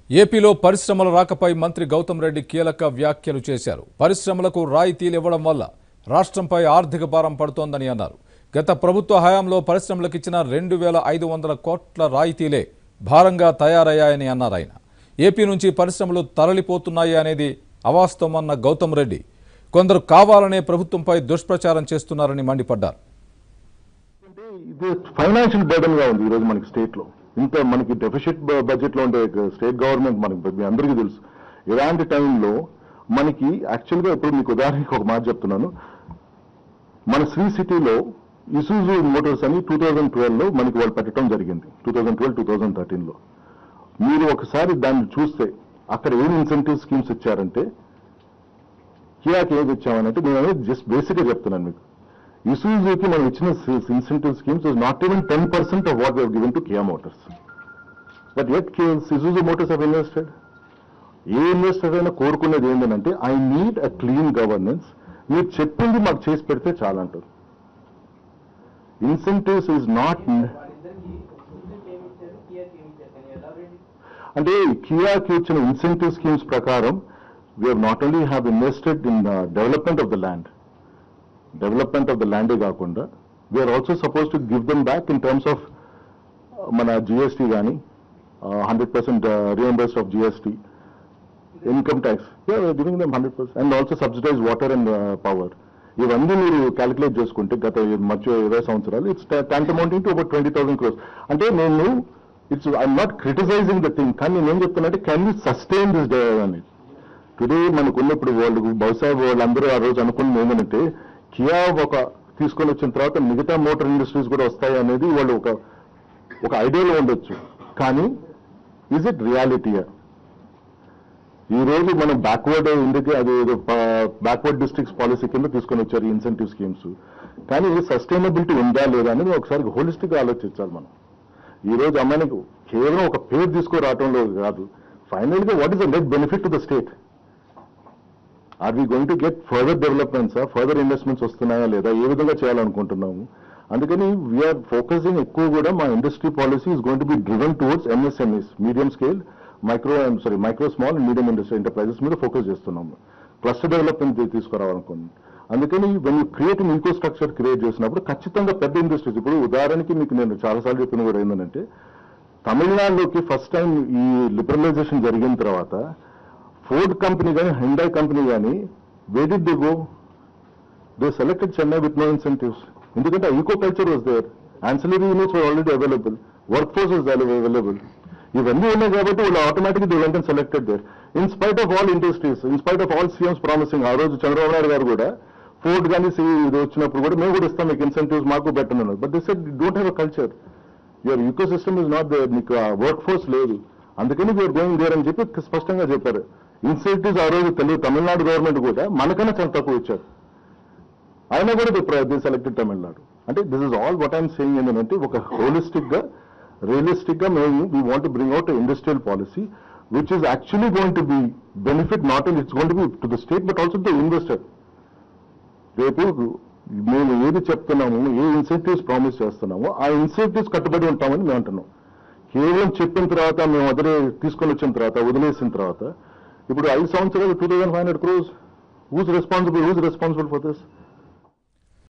ఏపీలో పరిశ్రమల రాకపై మంత్రి గౌతమ్ రెడ్డి కీలక వ్యాఖ్యలు చేశారు పరిశ్రమలకు రాయితీలు ఇవ్వడం వల్ల రాష్ట్రంపై ఆర్థిక భారం పడుతోందని అన్నారు గత ప్రభుత్వ హయాంలో పరిశ్రమలకు ఇచ్చిన రెండు వేల ఐదు వందల కోట్ల రాయితీలే భారంగా తయారయ్యాయని అన్నారు ఆయన ఏపీ నుంచి పరిశ్రమలు తరలిపోతున్నాయి అనేది అవాస్తవమన్న గౌతమ్ రెడ్డి కొందరు కావాలనే ప్రభుత్వంపై దుష్ప్రచారం చేస్తున్నారని మండిపడ్డారు అంటే ఇది ఫైనాన్షియల్ బర్డన్ గా ఉంది ఈ రోజు మనకి స్టేట్ లో ఇంత మనకి డెఫిషిట్ బడ్జెట్ లో ఉండే స్టేట్ గవర్నమెంట్ మనకి మీ అందరికీ తెలుసు ఇలాంటి టైంలో మనకి యాక్చువల్ గా ఇప్పుడు మీకు ఉదాహరణకి ఒక మాట చెప్తున్నాను మన శ్రీ సిటీలో ఇసూజు మోటార్స్ అని టూ థౌజండ్ ట్వెల్వ్ లో మనకి వాళ్ళు పెట్టడం జరిగింది two thousand twelve two thousand thirteen లో మీరు ఒకసారి దాన్ని చూస్తే అక్కడ ఏం ఇన్సెంటివ్ స్కీమ్స్ ఇచ్చారంటే కియాకి ఏది ఇచ్చామనంటే నేను జస్ట్ బేసిక్ గా చెప్తున్నాను మీకు ఇసూజుకి మనం ఇచ్చిన incentive schemes is not even ten percent of what given given to Kia Motors but at Isuzu Motors have invested a investor అయినా కోరుకునేది ఏంటంటే I need a clean governance మీరు చెప్పింది మాకు చేసి పెడితే చాలంటారు ఇన్సెంటివ్స్ ఈజ్ నాట్ వాళ్ళిద్దరికి ముందుకు ఏమి ఇచ్చారు కియాకి ఏమి ఇచ్చారు కానీ ఎలాబరేట్ అంటే కియాకి ఇచ్చిన ఇన్సెంటివ్ స్కీమ్స్ ప్రకారం we have not only have invested in the development of the land, development of the land కాకుండా we are also supposed to give them back in terms of uh, మన GST కానీ hundred percent reimburse of GST income tax giving them hundred percent and also subsidise water and power ఇవన్నీ మీరు calculate చేసుకుంటే గత మధ్య ఇరవై సంవత్సరాలు it's tent amounting to about twenty thousand crores అంటే నేను it's I'm not criticising the thing కానీ నేను ఏం చెప్తున్నా can you sustain this day అని టుడే మనకున్న ఇప్పుడు వాళ్ళు బహుశా వాళ్ళందరూ ఆ రోజు అనుకున్నది ఏంటంటే కియా ఒక తీసుకొని వచ్చిన తర్వాత మిగతా మోటార్ ఇండస్ట్రీస్ కూడా వస్తాయి అనేది వాళ్ళు ఒక ఒక ఐడియాలో ఉండొచ్చు కానీ ఇజ్ ఇట్ రియాలిటీ ఈ రోజు మనం బ్యాక్వర్డ్ ఇండికి అది ఏదో బ్యాక్వర్డ్ డిస్ట్రిక్ట్స్ పాలసీ కింద తీసుకొని వచ్చారు ఇన్సెంటివ్ స్కీమ్స్ కానీ సస్టైనబిలిటీ ఉందా లేదా అనేది ఒకసారి హోలిస్టిక్ గా ఆలోచించాలి మనం ఈ రోజు అమ్మాయికి కేవలం ఒక పేరు తీసుకురావటంలో కాదు ఫైనల్ గా what is the net benefit to the state are we going to get further developments further investments వస్తున్నాయా లేదా ఏ విధంగా చేయాలనుకుంటున్నాము అందుకని వీఆర్ ఫోకసింగ్ ఎక్కువ కూడా మా industry policy is going to be driven towards MSMEs medium scale micro sorry micro small and medium industry enterprises మీద focus చేస్తున్నాము క్లస్టర్ డెవలప్మెంట్ తీసుకురావాలనుకోండి అందుకని when you create infrastructure create చేసినప్పుడు ఖచ్చితంగా పెద్ద ఇండస్ట్రీస్ ఇప్పుడు ఉదాహరణకి మీకు నేను చాలాసార్లు చెప్పిన కూడా ఏంటంటే తమిళనాడులోకి ఫస్ట్ టైం ఈ లిబరలైజేషన్ జరిగిన తర్వాత ఫోర్డ్ కంపెనీ కానీ హెండాయ్ కంపెనీ కానీ where do they go they selected Chennai with no incentives ఎందుకంటే eco culture was there ancillary units already available work force is available ఇవన్నీ ఉన్నాయి కాబట్టి వాళ్ళు ఆటోమేటిక్ దే వెంటనే selected there in spite of all industries in spite of all CMs promising ఆ రోజు చంద్రబాబు నాయుడు గారు కూడా ఫోర్డ్ కానీ సి ఇది వచ్చినప్పుడు కూడా మేము కూడా ఇస్తాం మీకు ఇన్సెంటివ్స్ మాకు పెట్టను but this don't have a culture your eco system is not there మీకు ఆ వర్క్ ఫోర్స్ లేదు అందుకని వీఆర్ గోయింగ్ దేర్ అని చెప్పి స్పష్టంగా చెప్పారు ఇన్సెంటివ్స్ ఆ రోజు తెలుగు తమిళనాడు గవర్నమెంట్ కూడా మనకన్నా చాలా తక్కువ ఇచ్చారు అయినా కూడా ది సెలెక్టెడ్ తమిళనాడు అంటే this is all what I'm saying ఏంటంటే ఒక హోలిస్టిక్ గా రియలిస్టిక్ గా మేము we want bring out industrial policy which is actually going to be benefit not only it's going to be to the state but also to investor రేపు మేము ఏది చెప్తున్నాము ఏ incentives promise చేస్తున్నామో ఆ ఇన్సెంటివ్స్ కట్టుబడి ఉంటామని మేము అంటున్నాం కేవలం చెప్పిన తర్వాత మేము వదిలే తీసుకొని వచ్చిన తర్వాత వదిలేసిన తర్వాత ఇప్పుడు ఐదు సంవత్సరాలు two thousand five hundred crores who's responsible who's responsible for this